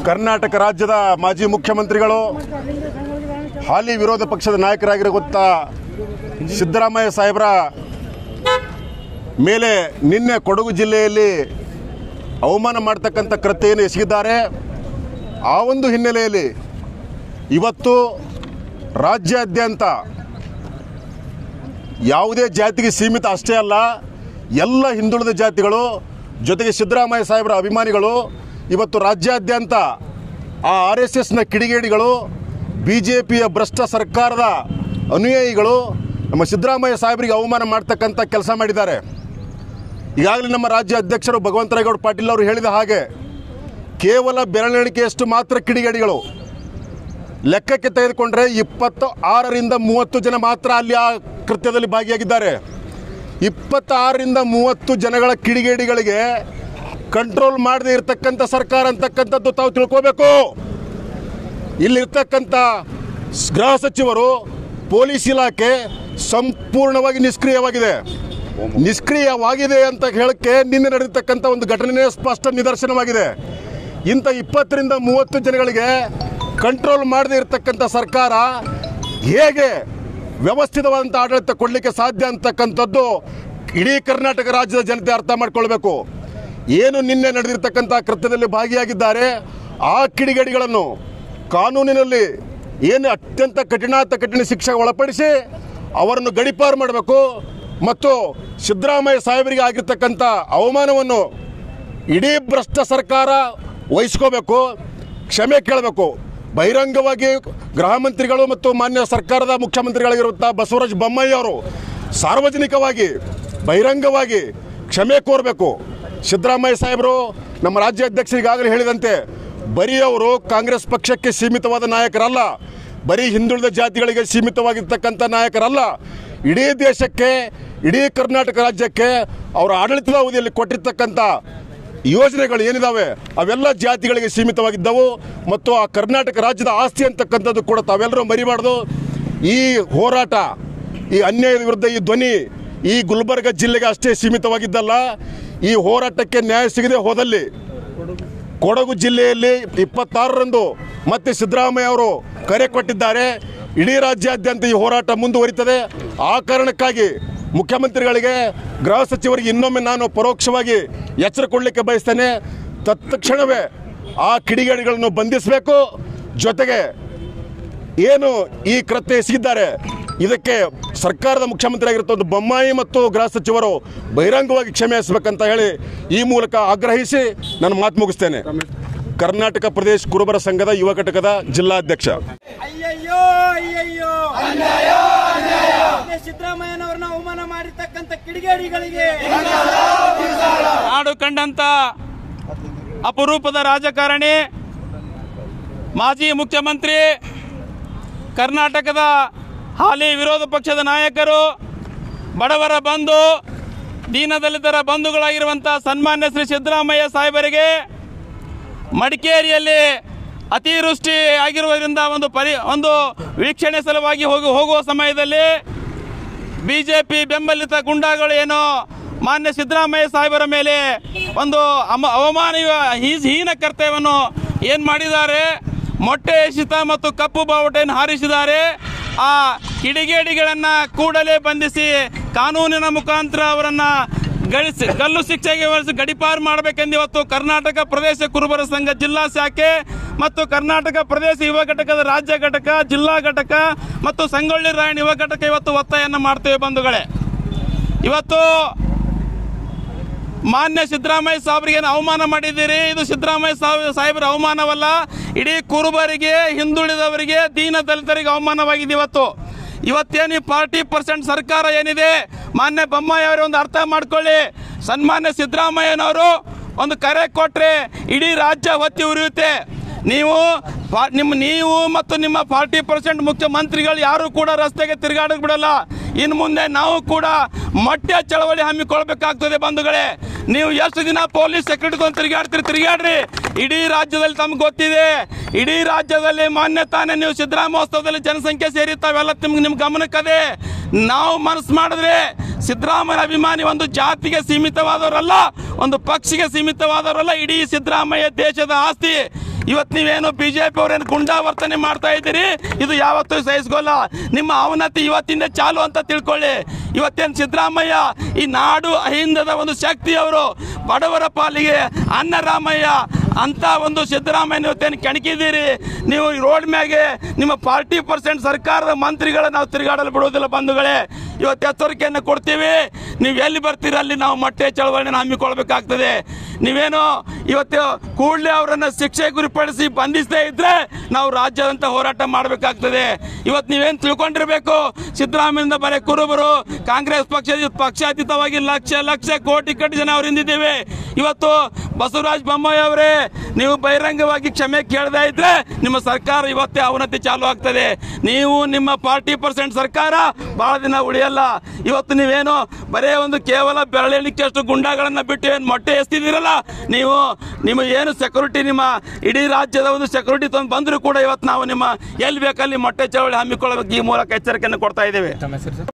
ಕರ್ನಾಟಕ ರಾಜ್ಯದ ಮಾಜಿ ಮುಖ್ಯಮಂತ್ರಿಗಳು ಹಾಲಿ ವಿರೋಧ ಪಕ್ಷದ ನಾಯಕರಾಗಿರುವಂಥ ಸಿದ್ದರಾಮಯ್ಯ ಸಾಹೇಬರ ಮೇಲೆ ನಿನ್ನೆ ಕೊಡಗು ಜಿಲ್ಲೆಯಲ್ಲಿ ಅವಮಾನ ಮಾಡ್ತಕ್ಕಂಥ ಕೃತ್ಯವನ್ನು ಎಸಗಿದ್ದಾರೆ ಆ ಒಂದು ಹಿನ್ನೆಲೆಯಲ್ಲಿ ಇವತ್ತು ರಾಜ್ಯಾದ್ಯಂತ ಯಾವುದೇ ಜಾತಿಗೆ ಸೀಮಿತ ಅಷ್ಟೇ ಅಲ್ಲ ಎಲ್ಲ ಹಿಂದುಳಿದ ಜಾತಿಗಳು ಜೊತೆಗೆ ಸಿದ್ದರಾಮಯ್ಯ ಸಾಹೇಬರ ಅಭಿಮಾನಿಗಳು ಇವತ್ತು ರಾಜ್ಯಾದ್ಯಂತ ಆ ಆರ್ ಎಸ್ ಎಸ್ನ ಕಿಡಿಗೇಡಿಗಳು ಬಿ ಜೆ ಪಿಯ ಭ್ರಷ್ಟ ಸರ್ಕಾರದ ಅನುಯಾಯಿಗಳು ನಮ್ಮ ಸಿದ್ದರಾಮಯ್ಯ ಸಾಹೇಬರಿಗೆ ಅವಮಾನ ಮಾಡ್ತಕ್ಕಂಥ ಕೆಲಸ ಮಾಡಿದ್ದಾರೆ ಈಗಾಗಲೇ ನಮ್ಮ ರಾಜ್ಯ ಅಧ್ಯಕ್ಷರು ಭಗವಂತರಾಯಗೌಡ ಪಾಟೀಲ್ ಅವರು ಹೇಳಿದ ಹಾಗೆ ಕೇವಲ ಬೆರಳೆಣಿಕೆಯಷ್ಟು ಮಾತ್ರ ಕಿಡಿಗೇಡಿಗಳು ಲೆಕ್ಕಕ್ಕೆ ತೆಗೆದುಕೊಂಡ್ರೆ ಇಪ್ಪತ್ತು ಆರರಿಂದ ಮೂವತ್ತು ಜನ ಮಾತ್ರ ಅಲ್ಲಿ ಆ ಕೃತ್ಯದಲ್ಲಿ ಭಾಗಿಯಾಗಿದ್ದಾರೆ ಇಪ್ಪತ್ತಾರರಿಂದ ಮೂವತ್ತು ಜನಗಳ ಕಿಡಿಗೇಡಿಗಳಿಗೆ ಕಂಟ್ರೋಲ್ ಮಾಡದೇ ಇರತಕ್ಕಂಥ ಸರ್ಕಾರ ಅಂತಕ್ಕಂಥದ್ದು ತಾವು ತಿಳ್ಕೋಬೇಕು ಇಲ್ಲಿರ್ತಕ್ಕಂಥ ಸ್- ಗೃಹ ಸಚಿವರು ಪೊಲೀಸ್ ಇಲಾಖೆ ಸಂಪೂರ್ಣವಾಗಿ ನಿಷ್ಕ್ರಿಯವಾಗಿದೆ ನಿಷ್ಕ್ರಿಯವಾಗಿದೆ ಅಂತ ಹೇಳಕ್ಕೆ ನಿನ್ನೆ ನಡೆದಿರ್ತಕ್ಕಂಥ ಒಂದು ಘಟನೆ ಸ್ಪಷ್ಟ ನಿದರ್ಶನವಾಗಿದೆ ಇಂಥ ಇಪ್ಪತ್ತರಿಂದ ಮೂವತ್ತು ಜನಗಳಿಗೆ ಕಂಟ್ರೋಲ್ ಮಾಡದೇ ಇರತಕ್ಕಂಥ ಸರ್ಕಾರ ಹೇಗೆ ವ್ಯವಸ್ಥಿತವಾದಂಥ ಆಡಳಿತ ಕೊಡಲಿಕ್ಕೆ ಸಾಧ್ಯ ಅಂತಕ್ಕಂಥದ್ದು ಇಡೀ ಕರ್ನಾಟಕ ರಾಜ್ಯದ ಜನತೆ ಅರ್ಥ ಮಾಡ್ಕೊಳ್ಬೇಕು ಏನು ನಿನ್ನೆ ನಡೆದಿರ್ತಕ್ಕಂಥ ಕೃತ್ಯದಲ್ಲಿ ಭಾಗಿಯಾಗಿದ್ದಾರೆ ಆ ಕಿಡಿಗೇಡಿಗಳನ್ನು ಕಾನೂನಿನಲ್ಲಿ ಏನು ಅತ್ಯಂತ ಕಠಿಣಾತ ಕಠಿಣ ಶಿಕ್ಷೆ ಒಳಪಡಿಸಿ ಅವರನ್ನು ಗಡಿಪಾರು ಮಾಡಬೇಕು ಮತ್ತು ಸಿದ್ದರಾಮಯ್ಯ ಸಾಹೇಬರಿಗೆ ಆಗಿರ್ತಕ್ಕಂಥ ಅವಮಾನವನ್ನು ಇಡೀ ಭ್ರಷ್ಟ ಸರ್ಕಾರ ವಹಿಸ್ಕೋಬೇಕು ಕ್ಷಮೆ ಕೇಳಬೇಕು ಬಹಿರಂಗವಾಗಿ ಗೃಹ ಮಂತ್ರಿಗಳು ಮತ್ತು ಮಾನ್ಯ ಸರ್ಕಾರದ ಮುಖ್ಯಮಂತ್ರಿಗಳಾಗಿರುವಂಥ ಬಸವರಾಜ ಬೊಮ್ಮಾಯಿ ಅವರು ಸಾರ್ವಜನಿಕವಾಗಿ ಬಹಿರಂಗವಾಗಿ ಕ್ಷಮೆ ಕೋರಬೇಕು ಸಿದ್ದರಾಮಯ್ಯ ಸಾಹೇಬರು ನಮ್ಮ ರಾಜ್ಯ ಅಧ್ಯಕ್ಷರು ಈಗಾಗಲೇ ಹೇಳಿದಂತೆ ಬರೀ ಅವರು ಕಾಂಗ್ರೆಸ್ ಪಕ್ಷಕ್ಕೆ ಸೀಮಿತವಾದ ನಾಯಕರಲ್ಲ ಬರೀ ಹಿಂದುಳಿದ ಜಾತಿಗಳಿಗೆ ಸೀಮಿತವಾಗಿರ್ತಕ್ಕಂಥ ನಾಯಕರಲ್ಲ ಇಡೀ ದೇಶಕ್ಕೆ ಇಡೀ ಕರ್ನಾಟಕ ರಾಜ್ಯಕ್ಕೆ ಅವರ ಆಡಳಿತದ ಅವಧಿಯಲ್ಲಿ ಕೊಟ್ಟಿರ್ತಕ್ಕಂಥ ಯೋಜನೆಗಳು ಏನಿದಾವೆ ಅವೆಲ್ಲ ಜಾತಿಗಳಿಗೆ ಸೀಮಿತವಾಗಿದ್ದವು ಮತ್ತು ಆ ಕರ್ನಾಟಕ ರಾಜ್ಯದ ಆಸ್ತಿ ಅಂತಕ್ಕಂಥದ್ದು ಕೂಡ ತಾವೆಲ್ಲರೂ ಮರಿಬಾರ್ದು ಈ ಹೋರಾಟ ಈ ಅನ್ಯಾಯದ ವಿರುದ್ಧ ಈ ಧ್ವನಿ ಈ ಗುಲ್ಬರ್ಗ ಜಿಲ್ಲೆಗೆ ಅಷ್ಟೇ ಸೀಮಿತವಾಗಿದ್ದಲ್ಲ ಈ ಹೋರಾಟಕ್ಕೆ ನ್ಯಾಯ ಸಿಗದೆ ಹೋದಲ್ಲಿ ಕೊಡಗು ಜಿಲ್ಲೆಯಲ್ಲಿ ಇಪ್ಪತ್ತಾರರಂದು ಮತ್ತೆ ಸಿದ್ದರಾಮಯ್ಯ ಅವರು ಕರೆ ಕೊಟ್ಟಿದ್ದಾರೆ ಇಡೀ ರಾಜ್ಯಾದ್ಯಂತ ಈ ಹೋರಾಟ ಮುಂದುವರಿತದೆ ಆ ಕಾರಣಕ್ಕಾಗಿ ಮುಖ್ಯಮಂತ್ರಿಗಳಿಗೆ ಗೃಹ ಸಚಿವರಿಗೆ ಇನ್ನೊಮ್ಮೆ ನಾನು ಪರೋಕ್ಷವಾಗಿ ಎಚ್ಚರ ಕೊಡಲಿಕ್ಕೆ ಬಯಸ್ತೇನೆ ತತ್ಕ್ಷಣವೇ ಆ ಕಿಡಿಗೇಡಿಗಳನ್ನು ಬಂಧಿಸಬೇಕು ಜೊತೆಗೆ ಏನು ಈ ಕೃತ್ಯ ಎಸಗಿದ್ದಾರೆ ಇದಕ್ಕೆ ಸರ್ಕಾರದ ಮುಖ್ಯಮಂತ್ರಿ ಆಗಿರ್ತಕ್ಕಂಥ ಬೊಮ್ಮಾಯಿ ಮತ್ತು ಗೃಹ ಸಚಿವರು ಬಹಿರಂಗವಾಗಿ ಕ್ಷಮೆಯಾಸಬೇಕಂತ ಹೇಳಿ ಈ ಮೂಲಕ ಆಗ್ರಹಿಸಿ ನಾನು ಮಾತು ಮುಗಿಸ್ತೇನೆ ಕರ್ನಾಟಕ ಪ್ರದೇಶ ಕುರುಬರ ಸಂಘದ ಯುವ ಘಟಕದ ಜಿಲ್ಲಾಧ್ಯಕ್ಷ ಅಯ್ಯಯ್ಯೋ ಅಯ್ಯಯ್ಯೋ ಮೊನ್ನೆ ಸಿದ್ದರಾಮಯ್ಯನವರನ್ನ ಅವಮಾನ ಮಾಡಿರ್ತಕ್ಕಂಥ ಕಿಡಿಗೇಡಿಗಳಿಗೆ ನಾಡು ಕಂಡಂತ ಅಪರೂಪದ ರಾಜಕಾರಣಿ ಮಾಜಿ ಮುಖ್ಯಮಂತ್ರಿ ಕರ್ನಾಟಕದ ಹಾಲಿ ವಿರೋಧ ಪಕ್ಷದ ನಾಯಕರು ಬಡವರ ಬಂಧು ದೀನದಲಿತರ ಬಂಧುಗಳಾಗಿರುವಂಥ ಸನ್ಮಾನ್ಯ ಶ್ರೀ ಸಿದ್ದರಾಮಯ್ಯ ಸಾಹೇಬರಿಗೆ ಮಡಿಕೇರಿಯಲ್ಲಿ ಅತಿವೃಷ್ಟಿ ಆಗಿರುವುದರಿಂದ ಒಂದು ಪರಿ ಒಂದು ವೀಕ್ಷಣೆ ಸಲುವಾಗಿ ಹೋಗಿ ಹೋಗುವ ಸಮಯದಲ್ಲಿ ಬಿ ಜೆ ಪಿ ಬೆಂಬಲಿತ ಗುಂಡಾಗಳು ಏನೋ ಮಾನ್ಯ ಸಿದ್ದರಾಮಯ್ಯ ಸಾಹೇಬರ ಮೇಲೆ ಒಂದು ಅಮ ಅವಮಾನ ಹೀ- ಹೀನ ಕರ್ತವ್ಯವನ್ನು ಏನು ಮಾಡಿದ್ದಾರೆ ಮೊಟ್ಟೆ ಎಸೆತ ಮತ್ತು ಕಪ್ಪು ಬಾವುಟೆಯನ್ನು ಹಾರಿಸಿದ್ದಾರೆ ಆ ಕಿಡಿಗೇಡಿಗಳನ್ನು ಕೂಡಲೇ ಬಂಧಿಸಿ ಕಾನೂನಿನ ಮುಖಾಂತರ ಅವರನ್ನು ಗಳಿಸಿ ಗಲ್ಲು ಶಿಕ್ಷೆಗೆ ಹೊರಿಸಿ ಗಡಿಪಾರು ಮಾಡಬೇಕೆಂದು ಇವತ್ತು ಕರ್ನಾಟಕ ಪ್ರದೇಶ ಕುರುಬರ ಸಂಘ ಜಿಲ್ಲಾ ಶಾಖೆ ಮತ್ತು ಕರ್ನಾಟಕ ಪ್ರದೇಶ ಯುವ ಘಟಕದ ರಾಜ್ಯ ಘಟಕ ಜಿಲ್ಲಾ ಘಟಕ ಮತ್ತು ಸಂಗೊಳ್ಳಿ ರಾಯಣ್ಣ ಯುವ ಘಟಕ ಇವತ್ತು ಒತ್ತಾಯವನ್ನು ಮಾಡ್ತೇವೆ ಬಂಧುಗಳೇ ಇವತ್ತು ಮಾನ್ಯ ಸಿದ್ದರಾಮಯ್ಯ ಸಾಹೇಬರಿಗೆ ಏನು ಅವಮಾನ ಮಾಡಿದ್ದೀರಿ ಇದು ಸಿದ್ದರಾಮಯ್ಯ ಸಾಹೇಬ್ ಸಾಹೇಬರ ಅವಮಾನವಲ್ಲ ಇಡೀ ಕುರುಬರಿಗೆ ಹಿಂದುಳಿದವರಿಗೆ ದೀನ ದಲಿತರಿಗೆ ಅವಮಾನವಾಗಿದೆ ಇವತ್ತು ಇವತ್ತೇನು ಈ ಫಾರ್ಟಿ ಪರ್ಸೆಂಟ್ ಸರ್ಕಾರ ಏನಿದೆ ಮಾನ್ಯ ಬೊಮ್ಮಾಯಿ ಅವರು ಒಂದು ಅರ್ಥ ಮಾಡ್ಕೊಳ್ಳಿ ಸನ್ಮಾನ್ಯ ಸಿದ್ದರಾಮಯ್ಯನವರು ಒಂದು ಕರೆ ಕೊಟ್ಟರೆ ಇಡೀ ರಾಜ್ಯ ಹೊತ್ತಿ ಉರಿಯುತ್ತೆ ನೀವು ಫಾ- ನಿಮ್ಮ ನೀವು ಮತ್ತು ನಿಮ್ಮ ಫಾರ್ಟಿ ಪರ್ಸೆಂಟ್ ಮುಖ್ಯಮಂತ್ರಿಗಳು ಯಾರು ಕೂಡ ರಸ್ತೆಗೆ ತಿರುಗಾಡಕ್ ಬಿಡಲ್ಲ ಇನ್ನು ಮುಂದೆ ನಾವು ಕೂಡ ಮಟ್ಯ ಚಳವಳಿ ಹಮ್ಮಿಕೊಳ್ಬೇಕಾಗ್ತದೆ ಬಂಧುಗಳೇ ನೀವು ಎಷ್ಟು ದಿನ ಪೊಲೀಸ್ ಸೆಕ್ಯೂರಿಟಿ ತಿರುಗಾಡ್ತೀರಿ ತಿರುಗಾಡ್ರಿ ಇಡೀ ರಾಜ್ಯದಲ್ಲಿ ತಮ್ಗೆ ಗೊತ್ತಿದೆ ಇಡೀ ರಾಜ್ಯದಲ್ಲಿ ಮಾನ್ಯ ತಾನೇ ನೀವು ಸಿದ್ದರಾಮೋತ್ಸವದಲ್ಲಿ ಜನಸಂಖ್ಯೆ ಸೇರಿರ್ತಾವೆಲ್ಲ ನಿಮ್ಗೆ ನಿಮ್ಮ ಗಮನಕ್ಕದೆ ನಾವು ಮನಸ್ಸು ಮಾಡಿದ್ರೆ ಸಿದ್ದರಾಮಯ್ಯ ಅಭಿಮಾನಿ ಒಂದು ಜಾತಿಗೆ ಸೀಮಿತವಾದವರಲ್ಲ ಒಂದು ಪಕ್ಷಿಗೆ ಸೀಮಿತವಾದವರಲ್ಲ ಇಡೀ ಸಿದ್ದರಾಮಯ್ಯ ದೇಶದ ಆಸ್ತಿ ಇವತ್ತು ನೀವೇನು ಬಿಜೆಪಿ ಅವರೇನು ಗುಂಡಾ ವರ್ತನೆ ಮಾಡ್ತಾ ಇದ್ದೀರಿ ಇದು ಯಾವತ್ತೂ ಸಹಿಸ್ಕೋಲ್ಲ ನಿಮ್ಮ ಅವನತಿ ಇವತ್ತಿಂದ ಚಾಲು ಅಂತ ತಿಳ್ಕೊಳ್ಳಿ ಇವತ್ತೇನು ಸಿದ್ದರಾಮಯ್ಯ ಈ ನಾಡು ಅಹಿಂದದ ಒಂದು ಶಕ್ತಿ ಅವರು ಬಡವರ ಪಾಲಿಗೆ ಅನ್ನರಾಮಯ್ಯ ಅಂತ ಒಂದು ಸಿದ್ದರಾಮಯ್ಯ ಇವತ್ತೇನು ಕೆಣಕಿದ್ದೀರಿ ನೀವು ಈ ರೋಡ್ ಮ್ಯಾಗೆ ನಿಮ್ಮ ಫಾರ್ಟಿ ಪರ್ಸೆಂಟ್ ಸರ್ಕಾರದ ಮಂತ್ರಿಗಳ ನಾವು ತಿರುಗಾಡಲು ಬಿಡುವುದಿಲ್ಲ ಬಂಧುಗಳೇ ಇವತ್ತು ಎಚ್ಚರಿಕೆಯನ್ನು ಕೊಡ್ತೀವಿ ನೀವು ಎಲ್ಲಿ ಬರ್ತೀರ ಅಲ್ಲಿ ನಾವು ಮೊಟ್ಟೆ ಚಳವಳಿಯನ್ನು ಹಮ್ಮಿಕೊಳ್ಬೇಕಾಗ್ತದೆ ನೀವೇನು ಇವತ್ತು ಕೂಡಲೇ ಅವರನ್ನು ಶಿಕ್ಷೆ ಗುರಿಪಡಿಸಿ ಬಂಧಿಸದೇ ಇದ್ರೆ ನಾವು ರಾಜ್ಯದಂತ ಹೋರಾಟ ಮಾಡಬೇಕಾಗ್ತದೆ ಇವತ್ತು ನೀವೇನು ತಿಳ್ಕೊಂಡಿರ್ಬೇಕು ಸಿದ್ದರಾಮಯ್ಯದಿಂದ ಬರೀ ಕುರುಬರು ಕಾಂಗ್ರೆಸ್ ಪಕ್ಷ ಪಕ್ಷಾತೀತವಾಗಿ ಲಕ್ಷ ಲಕ್ಷ ಕೋಟಿ ಕಟ್ಟಿ ಜನ ಅವ್ರು ಹಿಂದಿದ್ದೀವಿ ಇವತ್ತು ಬಸವರಾಜ ಬೊಮ್ಮಾಯಿ ಅವರೇ ನೀವು ಬಹಿರಂಗವಾಗಿ ಕ್ಷಮೆ ಕೇಳದೇ ಇದ್ರೆ ನಿಮ್ಮ ಸರ್ಕಾರ ಇವತ್ತೇ ಅವನತಿ ಚಾಲು ಆಗ್ತದೆ ನೀವು ನಿಮ್ಮ ಫಾರ್ಟಿ ಪರ್ಸೆಂಟ್ ಸರ್ಕಾರ ಬಹಳ ದಿನ ಉಳಿಯಲ್ಲ ಇವತ್ತು ನೀವೇನು ಬರೇ ಒಂದು ಕೇವಲ ಬೆರಳೆಣಿಕೆ ಅಷ್ಟು ಗುಂಡಾಗಳನ್ನ ಬಿಟ್ಟು ಏನು ಮೊಟ್ಟೆ ಎಸ್ತಿದ್ದೀರಲ್ಲ ನೀವು ನಿಮ್ಮ ಏನು ಸೆಕ್ಯೂರಿಟಿ ನಿಮ್ಮ ಇಡೀ ರಾಜ್ಯದ ಒಂದು ಸೆಕ್ಯೂರಿಟಿ ತಂದು ಬಂದರೂ ಕೂಡ ಇವತ್ತು ನಾವು ನಿಮ್ಮ ಎಲ್ಲಿ ಬೇಕಲ್ಲಿ ಮೊಟ್ಟೆ ಚಳವಳಿ ಹಮ್ಮಿಕೊಳ್ಳಬೇಕು ಈ ಮೂಲಕ ಎಚ್ಚರಿಕೆಯನ್ನು ಕೊಡ್ತಾ ಇದ್ದೇವೆ